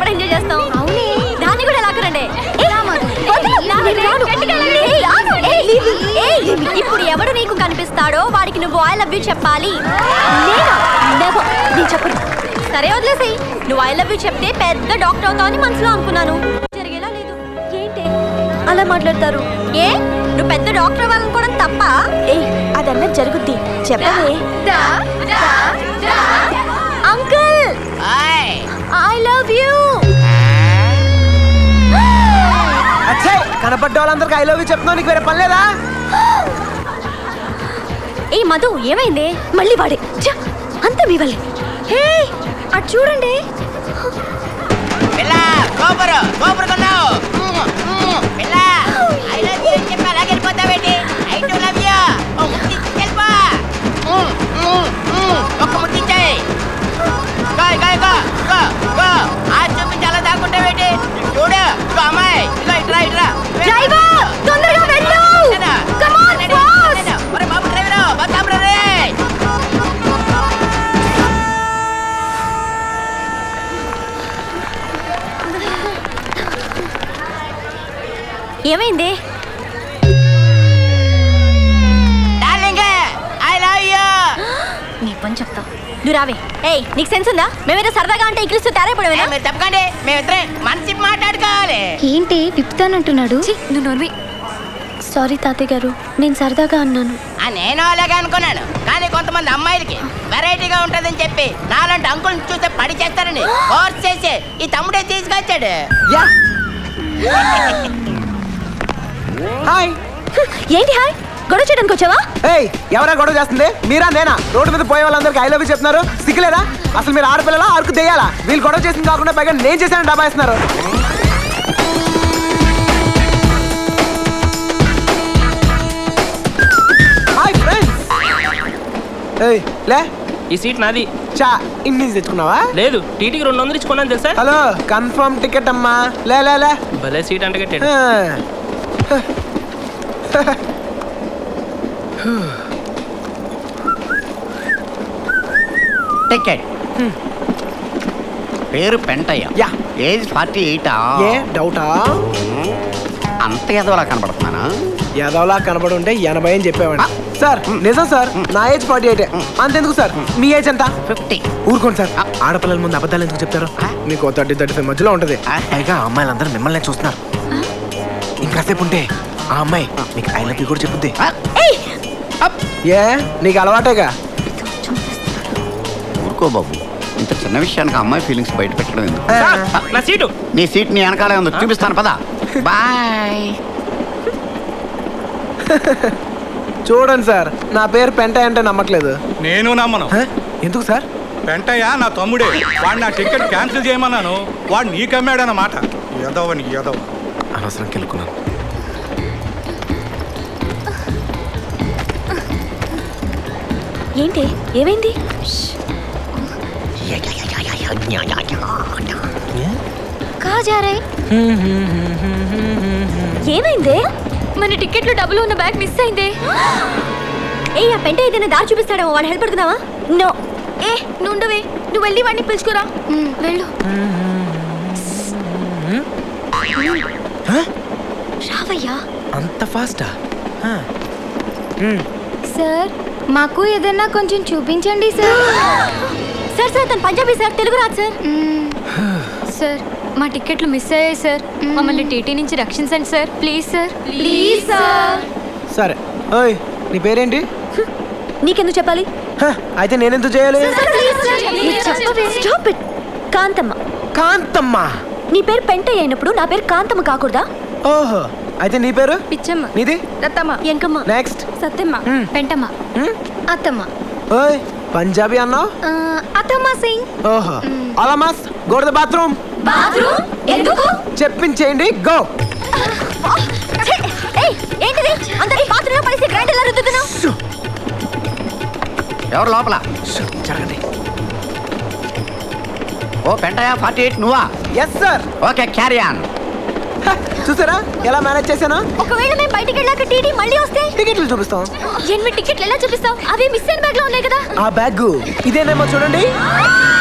కూడా ఎంజాయ్ చేస్తాం అవునే దాన్ని కూడా లాక్కరండి ఏ, వదలు, నేను రాను. ఏయ్, ఆగు, ఏయ్, ఏయ్, ఇప్పుడు ఎవడు నీకు కనిపిస్తాడో వాడికి నువ్వు ఐ లవ్ యూ చెప్పాలి నేనా Never. నేను చెప్పను సరే వదిలేసేయ్ నువ్వు ఐ లవ్ యూ చెప్తే పెద్ద డాక్టర్ అవుతావని మనసులో అనుకున్నాను జరిగేలా లేదు ఏంటి అలా మాట్లాడతారు ఏ నువ్వు పెద్ద డాక్టర్ అవ్వాలనుకోవడం తప్ప ఏ అదన్నా జరుగుద్ది చెప్పవే అంకుల్ ఐ లవ్ యూ అచ్చే కనపడ్డ వాళ్ళందరికీ ఐ లవ్ యూ చెప్తున్నావు నీకు వేరే పని లేదా ఏ మధు ఏమైంది మళ్ళీ వాడే ఛ, అంతా మీ వల్లే హే అటు చూడండి పిల్ల సూపర్ సూపర్ కొన్నావు పిల్ల ఐ లవ్ యూ అని చెప్పి అలాగే వెళ్ళిపోతావేంటి ఐ టు లవ్ యూ ఓ ముట్టి వెళ్ళిపో ఒక్క ముట్టించాయి go go go go go ఆ చూపించి అలా దాక్కుంటావేంటి ఇటు చూడు ఇగో అమ్మాయి ఇగో ఇట్రా ఇట్రా డ్రైవర్ తొందరగా వెళ్ళు కమ్ ఆన్ ఫాస్ట్ ఒరే బాబు డ్రైవరు బతాబ్రా రే ఏమైంది డార్లింగ్ ఐ లవ్ యూ నీ పని చెప్తా నువ్వు రావే ఏయ్ నీకు సెన్స్ ఉందా మేమేదో సరదాగా అంటే ఇంగ్లీష్ తేరాపడమేనా మీరు తప్పకండి మేమిద్దరం మనసి మాట్లాడుకోవాలి ఏంటి విప్పుతానంటున్నాడు నువ్వు నోర్వి సారీ తాతయ్య గారు నేను సరదాగా అన్నాను ఆ నేను అలాగే అనుకున్నాను కానీ కొంతమంది అమ్మాయిలకి వెరైటీగా ఉంటుందని చెప్పి నాలాంటి అంకుల్ని చూస్తే పడి చేస్తారని ఫోర్స్ చేసి ఈ తమ్ముడే తీసుకొచ్చాడు యా హాయ్ ఏంటి హాయ్ గొడవ చేయడానికి వచ్చావా ఏయ్ ఎవరా గొడవ చేస్తుంది మీరా నేనా రోడ్డు మీద పోయే వాళ్ళందరికీ ఐ లవ్ యూ చెప్తున్నారు సిగ్గులేదా అసలు మీరు ఆడపిల్లలా అరకు తెయ్యాలా వీళ్ళు గొడవ చేసింది కాకుండా పైగా నేను చేశాను డబాయిస్తున్నారు హాయ్ ఫ్రెండ్స్ ఏయ్ లే ఈ సీట్ నాది చా ఇన్ని తెచ్చుకున్నావా లేదు టీటీకి రెండు వందలు ఇచ్చుకున్నాను తెలుసా హలో కన్ఫర్మ్ టికెట్ అమ్మా లే లే లే భలే సీట్ అంటే కట్టాడు ఆ. టికెట్ పేరు పెంటయ్య యా. ఏజ్ ఫార్టీ ఎయిటా ఏ డౌటా అంత ఎదవలా కనబడుతున్నానా యాదవ్లా కనబడి ఉంటే ఎనభై అని చెప్పేవాడి సార్ నిజం సార్ నా ఏజ్ ఫార్టీ ఎయిట్ అంతెందుకు సార్ మీ ఏజ్ ఎంత ఫిఫ్టీ ఊరుకోండి సార్ ఆడపిల్లల ముందు అబద్ధాలు ఎందుకు చెప్తారు మీకు థర్టీ థర్టీ ఫైవ్ మధ్యలో ఉంటది పైగా ఆ అమ్మాయిలందరూ మిమ్మల్ని చూస్తున్నారు ఇంకాసేపు ఉంటే ఆ అమ్మాయి మీకు ఐ లవ్ యూ కూడా చెప్పుద్ది ఏ నీకు అలవాటేగా ఊరుకో బాబు ఇంత చిన్న విషయానికి అమ్మాయి ఫీలింగ్స్ బయట పెట్టడం ఎందుకు సార్, నా సీటు నీ సీట్ నీ వెనకాలే ఉంది చూపిస్తాను పదా బాయ్ చూడండి సార్ నా పేరు పెంట అంటే నమ్మట్లేదు నేను నమ్మను హ? ఎందుకు సార్ వెంటయ్య నా తమ్ముడే వాడు నా టికెట్ క్యాన్సిల్ చేయమన్నాను వాడు నీకమ్మాడన్నమాట ఎదవని ఎదవ అనవసరం కెలుకున్నాను ఏంటి ఏమైంది కా జారే ఏమైంది మన టికెట్లో డబ్బులు ఉన్న బ్యాగ్ మిస్ అయిందే ఏ ఆ పెంట ఏదైనా దారి చూపిస్తాడేమో వాడు హెల్ప్ పడుకుందావా నో ఏ నుండవే నువ్వు వెళ్ళి వాడిని పిలుచుకురా వెళ్ళు రావయ్యా అంత ఫాస్టా సార్ మాకు ఏదైనా కొంచెం చూపించండి సార్ సార్ సార్ తను పంజాబీ సార్ తెలుగు రాదు సార్ సార్ మా టికెట్లు మిస్ అయ్యాయి సార్ మమ్మల్ని టీటీ నుంచి రక్షించండి sir please sir please sir సరే ఓయ్ నీ పేరేంటి నీకెందుకు చెప్పాలి హ, అయితే నేనెందుకు చేయాలి Stop it. కాంతమ్మ కాంతమ్మ నీ పేరు పెంట అయినప్పుడు నా పేరు కాంతమ్మ కాకూడదా ఓహో అయితే నీ పేరు పిచ్చమ్మ నీది రత్తమ్మ ఎంకమ్మ నెక్స్ట్ సత్యమ్మ పెంటమ్మ అత్తమ్మ ఓయ్ పంజాబీ అన్నావు ఆ, అత్తమ్మ సింగ్ ఓహో అలామాస్ go to the bathroom bathroom ఎందుకు చెప్పించేయండి గో ఛే, ఏయ్, ఏంటిది అందరి బాత్రూంలో పడేసి గ్రైండర్లో రుద్దుతున్నావు ఎవరు లోపల జరగండి ఓ పెంటయ్య ఫార్టీ ఎయిట్ నువ్వా yes sir okay carry on చూసారా ఎలా మేనేజ్ చేశాను ఒకవేళ మేము బయటికి వెళ్ళాక టీటీ మళ్ళీ వస్తే టికెట్లు చూపిస్తాం ఎనిమిది టికెట్లు ఎలా చూపిస్తావు అవి మిస్ అయిన బ్యాగ్ లో ఉన్నాయి కదా ఆ బ్యాగ్ ఇదేనేమో చూడండి